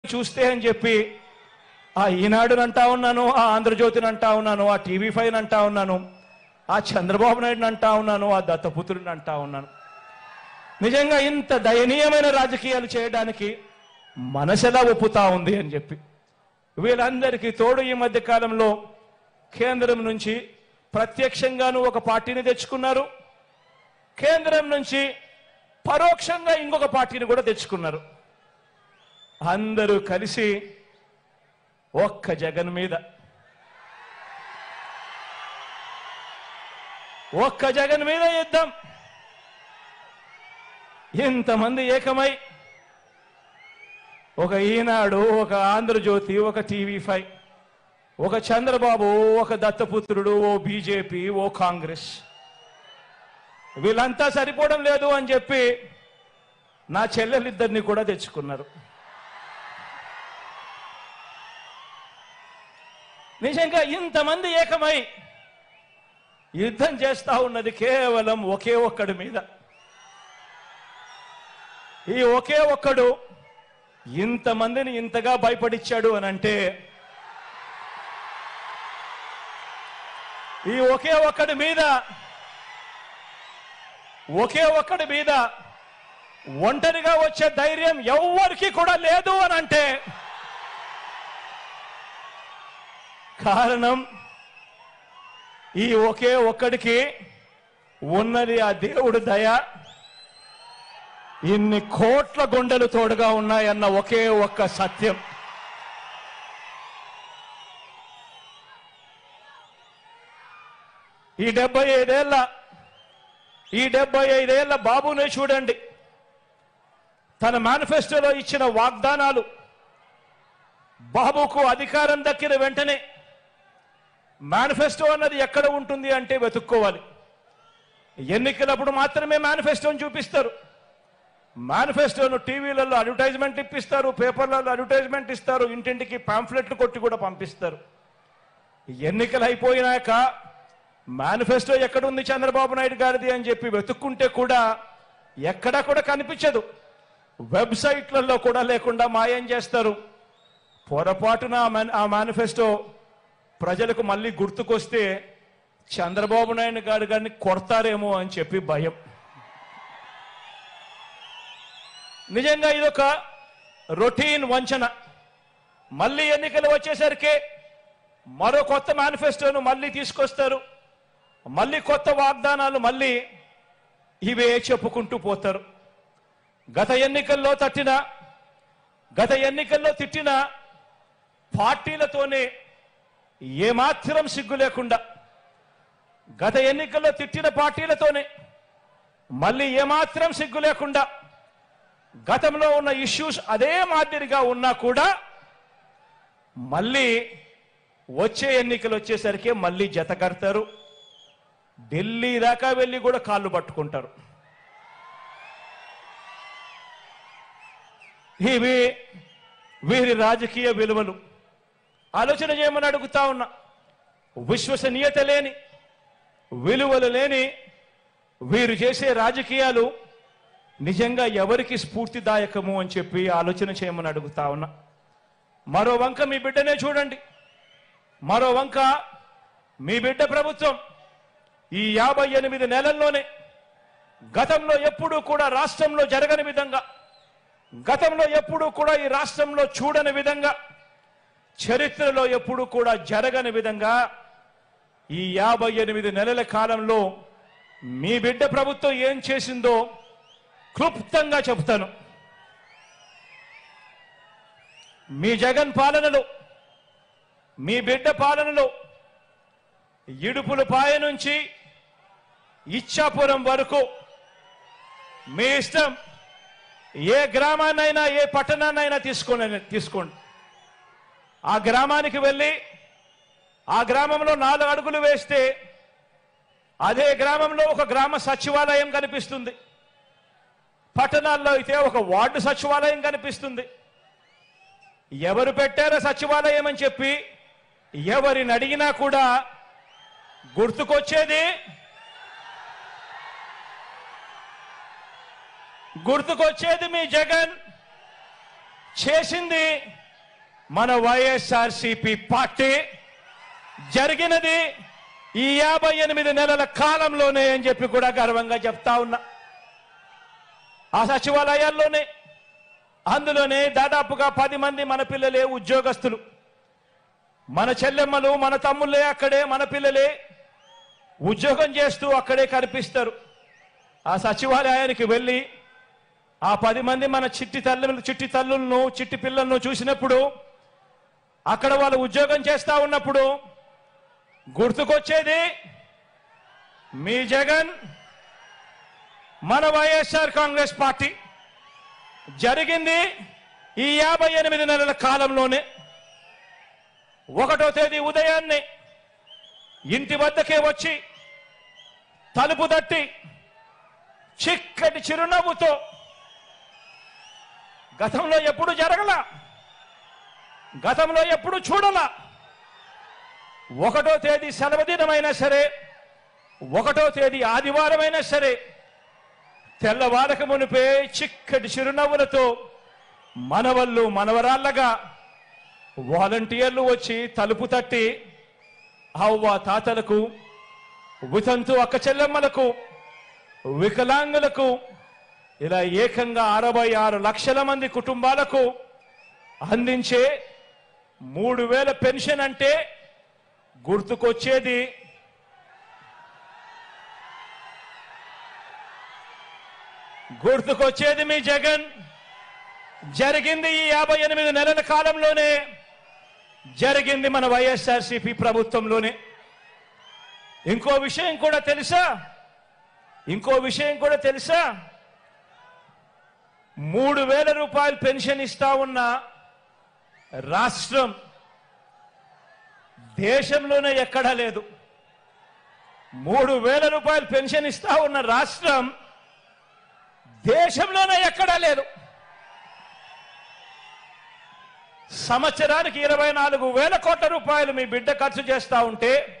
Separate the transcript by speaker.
Speaker 1: చూస్తే అని చెప్పి ఆ ఈనాడుని అంటా ఉన్నాను ఆ ఆంధ్రజ్యోతిని అంటా ఉన్నాను ఆ టీవీ ఫైవ్ అంటా ఉన్నాను ఆ చంద్రబాబు నాయుడుని అంటా ఉన్నాను ఆ దత్తపుత్రుడిని అంటా ఉన్నాను నిజంగా ఇంత దయనీయమైన రాజకీయాలు చేయడానికి మనసెలా ఒప్పుతా ఉంది అని చెప్పి వీళ్ళందరికీ తోడు ఈ మధ్య కాలంలో కేంద్రం నుంచి ప్రత్యక్షంగాను ఒక పార్టీని తెచ్చుకున్నారు కేంద్రం నుంచి పరోక్షంగా ఇంకొక పార్టీని కూడా తెచ్చుకున్నారు అందరూ కలిసి ఒక్క జగన్ మీద ఒక్క జగన్ మీద యుద్ధం ఇంతమంది ఏకమై ఒక ఈనాడు ఒక ఆంధ్రజ్యోతి ఒక టీవీ ఫైవ్ ఒక చంద్రబాబు ఒక దత్తపుత్రుడు ఓ బీజేపీ ఓ కాంగ్రెస్ వీళ్ళంతా సరిపోవడం లేదు అని చెప్పి నా చెల్లెలిద్దరిని కూడా తెచ్చుకున్నారు నిజంగా ఇంతమంది ఏకమై యుద్ధం చేస్తా ఉన్నది కేవలం ఒకే ఒక్కడి మీద ఈ ఒకే ఒక్కడు ఇంతమందిని ఇంతగా భయపడిచ్చాడు అని అంటే ఈ ఒకే ఒక్కడి మీద ఒకే ఒక్కడి మీద ఒంటరిగా వచ్చే ధైర్యం ఎవ్వరికి కూడా లేదు అని అంటే కారణం ఈ ఒకే ఒక్కడికి ఉన్నది ఆ దేవుడు దయ ఇన్ని కోట్ల గుండెలు తోడుగా ఉన్నాయన్న ఒకే ఒక్క సత్యం ఈ డెబ్బై ఐదేళ్ల ఈ డెబ్బై ఐదేళ్ల బాబునే చూడండి తన మేనిఫెస్టోలో ఇచ్చిన వాగ్దానాలు బాబుకు అధికారం దక్కిన వెంటనే మేనిఫెస్టో అన్నది ఎక్కడ ఉంటుంది అంటే వెతుక్కోవాలి ఎన్నికలప్పుడు మాత్రమే మేనిఫెస్టోని చూపిస్తారు మేనిఫెస్టోను టీవీలలో అడ్వర్టైజ్మెంట్ ఇప్పిస్తారు పేపర్లలో అడ్వర్టైజ్మెంట్ ఇస్తారు ఇంటింటికి పాంఫ్లెట్లు కొట్టి కూడా పంపిస్తారు ఎన్నికలు అయిపోయినాక మేనిఫెస్టో ఎక్కడుంది చంద్రబాబు నాయుడు గారిది అని చెప్పి వెతుక్కుంటే కూడా ఎక్కడా కూడా కనిపించదు వెబ్సైట్లలో కూడా లేకుండా మాయం చేస్తారు పొరపాటున ఆ మేన్- ఆ మేనిఫెస్టో ప్రజలకు మళ్ళీ గుర్తుకొస్తే చంద్రబాబు నాయుడు గారు గారిని కొడతారేమో అని చెప్పి భయం నిజంగా ఇదొక రొటీన్ వంచన మళ్ళీ ఎన్నికలు వచ్చేసరికి మరో కొత్త మేనిఫెస్టోను మళ్ళీ తీసుకొస్తారు మళ్ళీ కొత్త వాగ్దానాలు మళ్ళీ ఇవే చెప్పుకుంటూ పోతారు గత ఎన్నికల్లో తట్టిన గత ఎన్నికల్లో తిట్టిన పార్టీలతోనే ఏమాత్రం సిగ్గు లేకుండా గత ఎన్నికల్లో తిట్టిన పార్టీలతోనే మళ్ళీ ఏమాత్రం సిగ్గు లేకుండా గతంలో ఉన్న ఇష్యూస్ అదే మాదిరిగా ఉన్నా కూడా మళ్ళీ వచ్చే ఎన్నికలు వచ్చేసరికి మళ్ళీ జత కడతారు ఢిల్లీ దాకా వెళ్ళి కూడా కాళ్ళు పట్టుకుంటారు ఇవి వీరి రాజకీయ విలువలు ఆలోచన చేయమని అడుగుతా ఉన్నా విశ్వసనీయత లేని విలువలు లేని వీరు చేసే రాజకీయాలు నిజంగా ఎవరికి స్ఫూర్తిదాయకము అని చెప్పి ఆలోచన చేయమని అడుగుతా ఉన్నా మరో వంక మీ బిడ్డనే చూడండి మరో వంక మీ బిడ్డ ప్రభుత్వం ఈ యాభై ఎనిమిది నెలల్లోనే గతంలో ఎప్పుడూ కూడా రాష్ట్రంలో జరగని విధంగా గతంలో ఎప్పుడూ కూడా ఈ రాష్ట్రంలో చూడని విధంగా చరిత్రలో ఎప్పుడూ కూడా జరగని విధంగా ఈ యాభై ఎనిమిది నెలల కాలంలో మీ బిడ్డ ప్రభుత్వం ఏం చేసిందో క్లుప్తంగా చెబుతాను మీ జగన్ పాలనలో మీ బిడ్డ పాలనలో ఇడుపుల పాయ నుంచి ఇచ్చాపురం వరకు మీ ఇష్టం ఏ గ్రామాన్నైనా ఏ పట్టణాన్నైనా తీసుకోండి తీసుకోండి ఆ గ్రామానికి వెళ్ళి ఆ గ్రామంలో నాలుగు అడుగులు వేస్తే అదే గ్రామంలో ఒక గ్రామ సచివాలయం కనిపిస్తుంది పట్టణాల్లో అయితే ఒక వార్డు సచివాలయం కనిపిస్తుంది ఎవరు పెట్టారో సచివాలయం అని చెప్పి ఎవరిని అడిగినా కూడా గుర్తుకొచ్చేది గుర్తుకొచ్చేది మీ జగన్ చేసింది మన వైఎస్ఆర్సిపి పార్టీ జరిగినది ఈ యాభై ఎనిమిది నెలల కాలంలోనే అని చెప్పి కూడా గర్వంగా చెప్తా ఉన్నా ఆ సచివాలయాల్లోనే అందులోనే దాదాపుగా పది మంది మన పిల్లలే ఉద్యోగస్తులు మన చెల్లెమ్మలు మన తమ్ముళ్ళే అక్కడే మన పిల్లలే ఉద్యోగం చేస్తూ అక్కడే కనిపిస్తారు ఆ సచివాలయానికి వెళ్ళి ఆ పది మంది మన చిట్టి తల్లులు చిట్టి తల్లులను చిట్టి పిల్లలను చూసినప్పుడు అక్కడ వాళ్ళు ఉద్యోగం చేస్తా ఉన్నప్పుడు గుర్తుకొచ్చేది మీ జగన్ మన వైఎస్ఆర్ కాంగ్రెస్ పార్టీ జరిగింది ఈ యాభై ఎనిమిది నెలల కాలంలోనే ఒకటో తేదీ ఉదయాన్నే ఇంటి వద్దకే వచ్చి తలుపు తట్టి చిక్కటి చిరునవ్వుతో గతంలో ఎప్పుడు జరగల గతంలో ఎప్పుడు చూడలా ఒకటో తేదీ సెలవు దినమైనా సరే ఒకటో తేదీ ఆదివారమైనా సరే తెల్లవారక మునిపే చిక్కటి చిరునవ్వులతో మనవళ్ళు మనవరాళ్ళగా వాలంటీర్లు వచ్చి తలుపు తట్టి అవ్వ తాతలకు వితంతు అక్క చెల్లెమ్మలకు వికలాంగులకు ఇలా ఏకంగా అరవై ఆరు లక్షల మంది కుటుంబాలకు అందించే మూడు వేల పెన్షన్ అంటే గుర్తుకొచ్చేది గుర్తుకొచ్చేది మీ జగన్ జరిగింది ఈ యాభై ఎనిమిది నెలల కాలంలోనే జరిగింది మన వైఎస్ఆర్సీపీ ప్రభుత్వంలోనే ఇంకో విషయం కూడా తెలుసా ఇంకో విషయం కూడా తెలుసా మూడు వేల రూపాయలు పెన్షన్ ఇస్తా ఉన్న రాష్ట్రం దేశంలోనే ఎక్కడా లేదు మూడు వేల రూపాయలు పెన్షన్ ఇస్తా ఉన్న రాష్ట్రం దేశంలోనే ఎక్కడా లేదు సంవత్సరానికి ఇరవై నాలుగు వేల కోట్ల రూపాయలు మీ బిడ్డ ఖర్చు చేస్తా ఉంటే